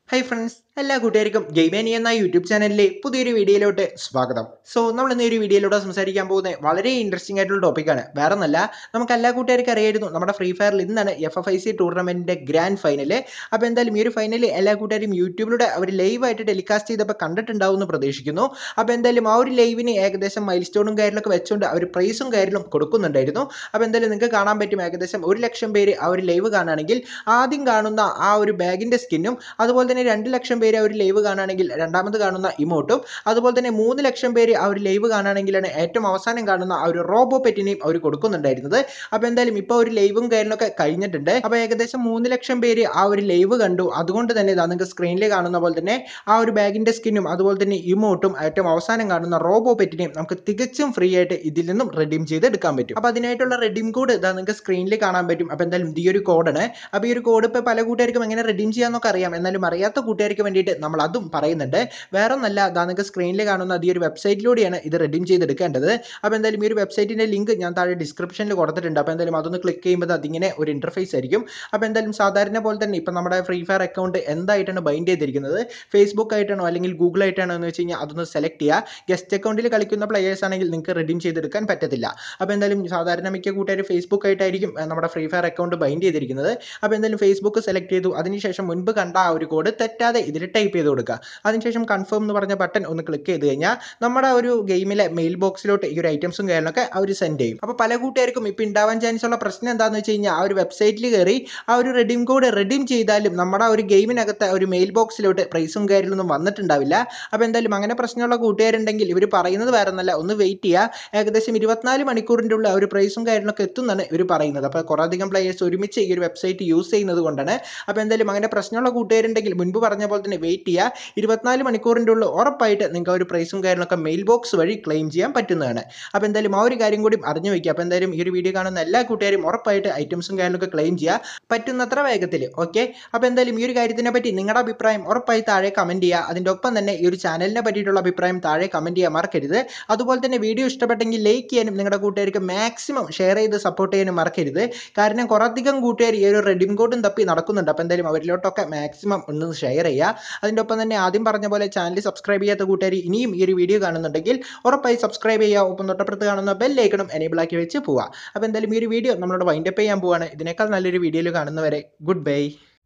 Hi friends എല്ലാ കൂട്ടുകാർക്കും ഗെയിമേനി എന്ന യൂട്യൂബ് ചാനലിലെ പുതിയൊരു വീഡിയോയിലോട്ട് സ്വാഗതം സോ നമ്മൾ ഇന്ന് ഈ ഒരു വീഡിയോയിലൂടെ സംസാരിക്കാൻ പോകുന്ന വളരെ ഇൻട്രസ്റ്റിംഗ് ആയിട്ടുള്ള ടോപ്പിക്കാണ് വേറെ ഒന്നല്ല നമുക്ക് എല്ലാ കൂട്ടുകാർക്കും അറിയായിരുന്നു നമ്മുടെ ഫ്രീ ഫയറിൽ ഇന്നാണ് എഫ് എഫ് ഐ സി ടൂർണമെൻറ്റിൻ്റെ ഗ്രാൻഡ് ഫൈനൽ അപ്പോൾ എന്തായാലും ഈ ഒരു ഫൈനൽ എല്ലാ കൂട്ടുകാരും യൂട്യൂബിലൂടെ അവർ ലൈവായിട്ട് ടെലികാസ്റ്റ് ചെയ്തപ്പോൾ കണ്ടിട്ടുണ്ടാവും എന്ന് പ്രതീക്ഷിക്കുന്നു അപ്പോൾ എന്തായാലും ആ ഒരു ലൈവിന് ഏകദേശം മൈൽ സ്റ്റോണും കാര്യങ്ങളൊക്കെ വെച്ചുകൊണ്ട് അവർ പ്രൈസും കാര്യങ്ങളും കൊടുക്കുന്നുണ്ടായിരുന്നു അപ്പോൾ എന്തായാലും നിങ്ങൾക്ക് കാണാൻ പറ്റും ഏകദേശം ഒരു ലക്ഷം പേര് ആ ഒരു ലൈവ് കാണുകയാണെങ്കിൽ ആദ്യം കാണുന്ന ആ ഒരു ബാഗിൻ്റെ സ്കിന്നും അതുപോലെ തന്നെ രണ്ട് ലക്ഷം പേര് ആ ഒരു ലൈവ് കാണുകയാണെങ്കിൽ രണ്ടാമത് കാണുന്ന ഇമോട്ടും അതുപോലെ തന്നെ മൂന്ന് ലക്ഷം പേര് ആ ഒരു ലൈവ് കാണുകയാണെങ്കിലാണ് ഏറ്റവും അവസാനം കാണുന്ന ആ ഒരു റോബോ പെറ്റിനെയും അവർ കൊടുക്കുന്നുണ്ടായിരുന്നത് അപ്പോൾ എന്തായാലും ഇപ്പോൾ ഒരു ലൈവും കാര്യങ്ങളൊക്കെ കഴിഞ്ഞിട്ടുണ്ട് അപ്പോൾ ഏകദേശം മൂന്ന് ലക്ഷം പേര് ആ ഒരു ലൈവ് കണ്ടു അതുകൊണ്ട് തന്നെ ഇതാ നിങ്ങൾക്ക് സ്ക്രീനിൽ കാണുന്ന പോലെ തന്നെ ആ ഒരു ബാഗിൻ്റെ സ്കിന്നും അതുപോലെ തന്നെ ഇമോട്ടും ഏറ്റവും അവസാനം കാണുന്ന റോബോ പെറ്റിനെയും നമുക്ക് തികച്ചും ഫ്രീ ആയിട്ട് ഇതിൽ നിന്നും റെഡീം ചെയ്ത് എടുക്കാൻ പറ്റും അപ്പോൾ അതിനായിട്ടുള്ള റെഡീം കോഡ് ഇതാ നിങ്ങൾക്ക് സ്ക്രീനിൽ കാണാൻ പറ്റും അപ്പോൾ എന്തായാലും ഈ ഒരു കോഡാണ് അപ്പോൾ ഈ ഒരു കോഡ് ഇപ്പോൾ പല കൂട്ടുകാർക്കും എങ്ങനെ റെഡീം ചെയ്യാമെന്നൊക്കെ അറിയാം എന്നാലും അറിയാത്ത കൂട്ടുകാർക്ക് വേണ്ടിയിട്ട് നമ്മൾ അതും പറയുന്നുണ്ട് വേറെ ഒന്നല്ല അതാ നിങ്ങൾക്ക് സ്ക്രീനിൽ കാണുന്ന ഈ ഒരു വെബ്സൈറ്റിലൂടെയാണ് ഇത് റെഡീം ചെയ്തെടുക്കേണ്ടത് അപ്പോൾ എന്തായാലും ഈ ഒരു വെബ്സൈറ്റിൻ്റെ ലിങ്ക് ഞാൻ താഴെ ഡിസ്ക്രിപ്ഷനിൽ കൊടുത്തിട്ടുണ്ട് അപ്പോൾ എന്തായാലും അതൊന്ന് ക്ലിക്ക് ചെയ്യുമ്പോൾ അതിങ്ങനെ ഒരു ഇൻ്റർഫേസ് ആയിരിക്കും അപ്പോൾ എന്തായാലും സാധാരണ പോലെ തന്നെ ഇപ്പം നമ്മുടെ ഫ്രീ ഫയർ അക്കൗണ്ട് എന്തായിട്ടാണ് ബൈൻഡ് ചെയ്തിരിക്കുന്നത് ഫേസ്ബുക്ക് ആയിട്ടാണോ അല്ലെങ്കിൽ ഗൂഗിൾ ആയിട്ടാണോ എന്ന് വെച്ച് കഴിഞ്ഞാൽ അതൊന്ന് സെലക്ട് ചെയ്യുക ഗസ്റ്റ് അക്കൗണ്ടിൽ കളിക്കുന്ന പ്ലേയേഴ്സ് ആണെങ്കിൽ നിങ്ങൾക്ക് റെഡീം ചെയ്തെടുക്കാൻ പറ്റത്തില്ല അപ്പോൾ എന്തായാലും സാധാരണ മിക്ക കൂട്ടുകാർ ഫേസ്ബുക്ക് ആയിട്ടായിരിക്കും ഏർ, നമ്മുടെ ഫ്രീ ഫയർ അക്കൗണ്ട് ബൈൻഡ് ചെയ്തിരിക്കുന്നത് അപ്പോൾ എന്തായാലും ഫേസ്ബുക്ക് സെലക്ട് ചെയ്തു അതിനുശേഷം മുൻപ് കണ്ട ആ ഒരു കോഡ് തെറ്റാതെ ഇതിൽ ടൈപ്പ് ചെയ്ത് കൊടുക്കുക അതിനുശേഷം കൺഫേം എന്ന് പറഞ്ഞ ബട്ടൺ ഒന്ന് ക്ലിക്ക് ചെയ്ത് കഴിഞ്ഞാൽ നമ്മുടെ ഒരു ഗെയിമിലെ മെയിൽ ബോക്സിലോട്ട് ഈ ഒരു ഐറ്റംസും കാര്യങ്ങളൊക്കെ അവർ സെൻഡ് ചെയ്യും അപ്പോൾ പല കൂട്ടുകാർക്കും ഇപ്പോൾ ഉണ്ടാവാൻ ചാൻസ് ഉള്ള പ്രശ്നം എന്താണെന്ന് വെച്ച് കഴിഞ്ഞാൽ ആ ഒരു വെബ്സൈറ്റിൽ കയറി ആ ഒരു റെഡീം കോഡ് റെഡീം ചെയ്താലും നമ്മുടെ ആ ഒരു ഗെയിമിനകത്ത് ഒരു മെയിൽ ബോക്സിലോട്ട് പ്രൈസും കാര്യങ്ങളൊന്നും വന്നിട്ടുണ്ടാവില്ല അപ്പോൾ എന്തായാലും അങ്ങനെ പ്രശ്നമുള്ള കൂട്ടുകാരുണ്ടെങ്കിൽ ഇവർ പറയുന്നത് വേറെ ഒന്നല്ല ഒന്ന് വെയിറ്റ് ചെയ്യുക ഏകദേശം ഇരുപത്തിനാല് മണിക്കൂറിൻ്റെ ഉള്ളിൽ ആ ഒരു പ്രൈസും കാര്യങ്ങളൊക്കെ എത്തുമെന്നാണ് ഇവർ പറയുന്നത് അപ്പോൾ കുറേ അധികം പ്ലേയേഴ്സ് ഒരുമിച്ച് ഈ ഒരു വെബ്സൈറ്റ് യൂസ് ചെയ്യുന്നത് കൊണ്ടാണ് അപ്പോൾ എന്തായാലും അങ്ങനെ പ്രശ്നമുള്ള കൂട്ടുകാരുണ്ടെങ്കിൽ മുൻപ് പറഞ്ഞ പോലെ തന്നെ വെയിറ്റ് ചെയ്യുക ഇരുപത്തിനാല് മണിക്കൂറിൻ്റെ ഉള്ളിൽ ഉറപ്പായിട്ട് നിങ്ങൾക്ക് ആ ഒരു പ്രൈസും കാര്യങ്ങളൊക്കെ മെയിൽ ബോക്സ് വഴി ക്ലെയിം ചെയ്യാൻ പറ്റുന്നതാണ് അപ്പോൾ എന്തായാലും ആ ഒരു കാര്യം കൂടി അറിഞ്ഞു വയ്ക്കുക അപ്പോൾ എന്തായാലും ഈ ഒരു വീഡിയോ കാണുന്ന എല്ലാ കൂട്ടുകാരും ഉറപ്പായിട്ട് ഐറ്റംസും കാര്യങ്ങളൊക്കെ ക്ലെയിം ചെയ്യുക പറ്റുന്നത്ര വേഗത്തിൽ ഓക്കെ അപ്പോൾ എന്തായാലും ഈ ഒരു കാര്യത്തിനെ പറ്റി നിങ്ങളുടെ അഭിപ്രായം ഉറപ്പായി താഴെ കമൻറ്റ് ചെയ്യുക അതിൻ്റെ ഒപ്പം തന്നെ ഈ ഒരു ചാനലിനെ പറ്റിയിട്ടുള്ള അഭിപ്രായം താഴെ കമൻറ്റ് ചെയ്യാൻ മറക്കരുത് അതുപോലെ തന്നെ വീഡിയോ ഇഷ്ടപ്പെട്ടെങ്കിൽ ലൈക്ക് ചെയ്യാനും നിങ്ങളുടെ കൂട്ടുകാർക്ക് മാക്സിമം ഷെയർ ചെയ്ത് സപ്പോർട്ട് ചെയ്യാനും മറക്കരുത് കാരണം കുറേയധികം കൂട്ടുകാർ ഈ ഒരു റെഡീം കോഡും തപ്പി നടക്കുന്നുണ്ട് അപ്പോൾ എന്തായാലും അവരിലോട്ടൊക്കെ മാക്സിമം ഒന്ന് ഷെയർ ചെയ്യുക അതിൻ്റെ ഒപ്പം തന്നെ ആദ്യം പറഞ്ഞ പോലെ ചാനൽ സബ്സ്ക്രൈബ് ചെയ്യാത്ത കൂട്ടുകാർ ഇനിയും ഈ ഒരു വീഡിയോ കാണുന്നുണ്ടെങ്കിൽ ഉറപ്പായി സബ്സ്ക്രൈബ് ചെയ്യുക ഒപ്പം തൊട്ടപ്പുറത്ത് കാണുന്ന ബെല്ലൈക്കണം എനേബിൾ ആക്കി വെച്ച് പോവുക അപ്പോൾ എന്തായാലും ഈ ഒരു വീഡിയോ നമ്മളോട് വൈൻഡപ്പ് ചെയ്യാൻ പോവാണ് ഇതിനേക്കാൾ നല്ലൊരു വീഡിയോയിൽ കാണുന്നവരെ good bye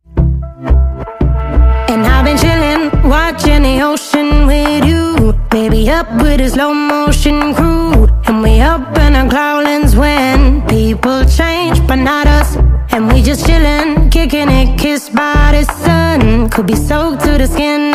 And I've been chillin', watching the ocean with you. Baby, up with a slow motion crew. And we up in our clouds when people change, but not us. And we just chillin', kicking it, kissed by the sun. Could be soaked to the skin